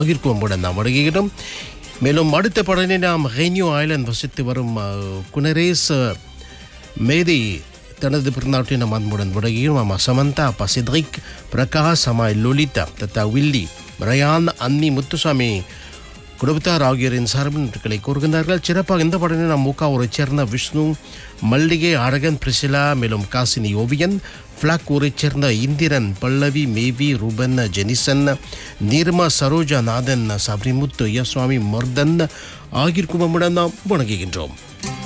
பகிர்க்குவம்புடன் நாம் வழங்குகிறோம் மேலும் அடுத்த படனை நாம் ஹென்யூ ஐலண்ட் வசித்து வரும் அஹ், குனரேஸ் அஹ், மேதி தனது பிறநாட்டை நாம் அன்புடன் வழங்குகிறோம் ஆமாம் சமந்தா பசித்ரிக் பிரகாஷ் அம்மாய் Lolita Datta Willie Ryan Annie Muthusamy குடும்பத்தார் ஆகியோரின் சார்பினை கூறுகின்றார்கள் சிறப்பாக இந்த படனை நாம் மூக்காவூரைச் சேர்ந்த விஷ்ணு மல்லிகை அழகன் பிரிசிலா மேலும் காசினி ஓவியன் ஃப்ளாக் ஊரைச் சேர்ந்த இந்திரன் பல்லவி மேவி ரூபன் ஜெனிசன் நீர்மா சரோஜா நாதன் சபரிமுத்து யஸ்வாமி மர்தன் ஆகியோருக்கும் நம்முடன் நாம் வணங்குகின்றோம்